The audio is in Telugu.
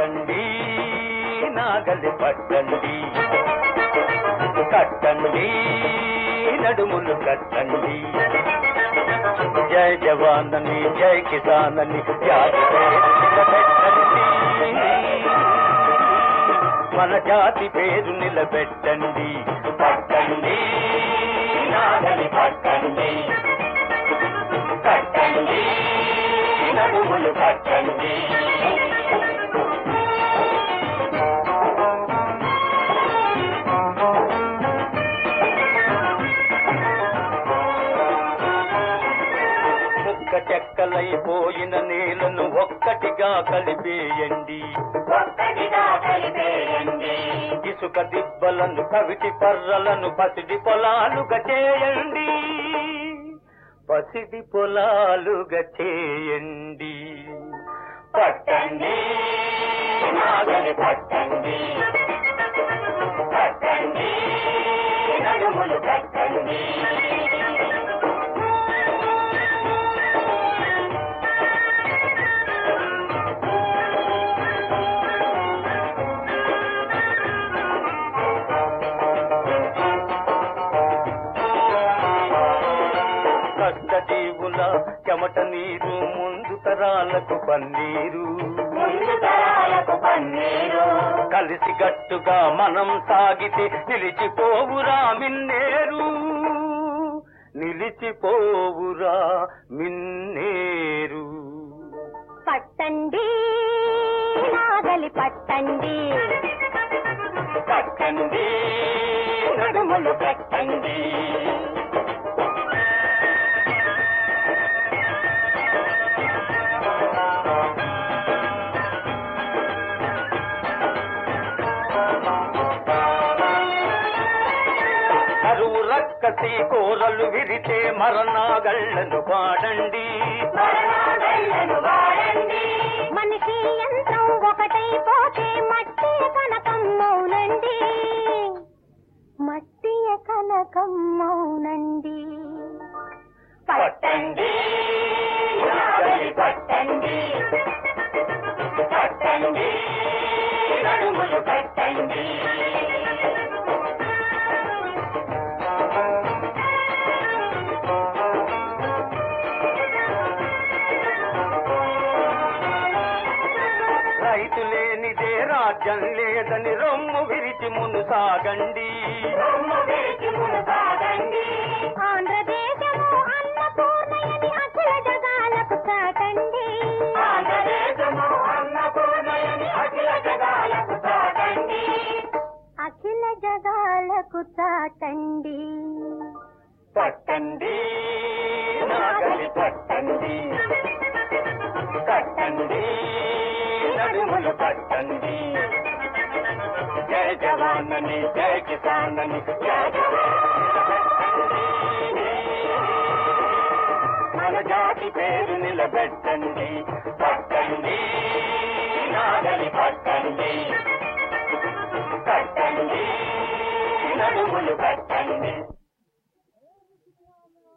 పట్టండి నాగలి పట్టండి కట్టండి నడుములు కట్టండి జై జవానని జై కిసానని జాతి పేరు నిలబెట్టండి మన జాతి పేరు నిలబెట్టండి పట్టండి నాగలి పట్టండి కట్టండి నడుములు కట్టండి ముక్క చెక్కలైపోయిన నేలను ఒక్కటిగా కలిపేయండి ఒక్కటిగా కలిపేయండి ఇసుక దిబ్బలను కవిటి పర్రలను పసిడి పొలాలుగా చేయండి పసిడి పొలాలుగా చేయండి పట్టండి నాగలి పట్టండి కట్టండి నడుములు కట్టండి కష్టజీవుల చెమట నీరు ముందు తరాలకు పన్నీరు ముందు తరాలకు పన్నీరు కలిసి గట్టుగా మనం సాగితే నిలిచిపోవురా మిన్నేరు నిలిచిపోవురా మిన్నేరు పట్టండి నాగలి పట్టండి కట్టండి నడుములు కట్టండి కరువు రక్కసి కోరలు విరితే మరణాగళ్ళను పాడండి మరణాలను వాడండి మనిషి యంత్రం ఒకటైపోతే మట్టి కనకం మౌనండి మట్టి కనకం మౌనండి పట్టండి నాగలి పట్టండి కట్టండి నడుములు కట్టండి రైతు లేనిదే రాజ్యం లేదని రొమ్ము విరిచి మును సాగండి ఆంధ్రదేశము అన్నపూర్ణయని అఖిల జగాలకు చాటండి అఖిల జగాలకు చాటండి పట్టండి నాగలి పట్టండి కట్టండి నడుములు పట్టండి జయ జవానని జయ కిసానని జయ మన జాతి పేరు నిలబెట్టండి పట్టండి నాగలి పట్టండి కట్టండి నడుములు కట్టండి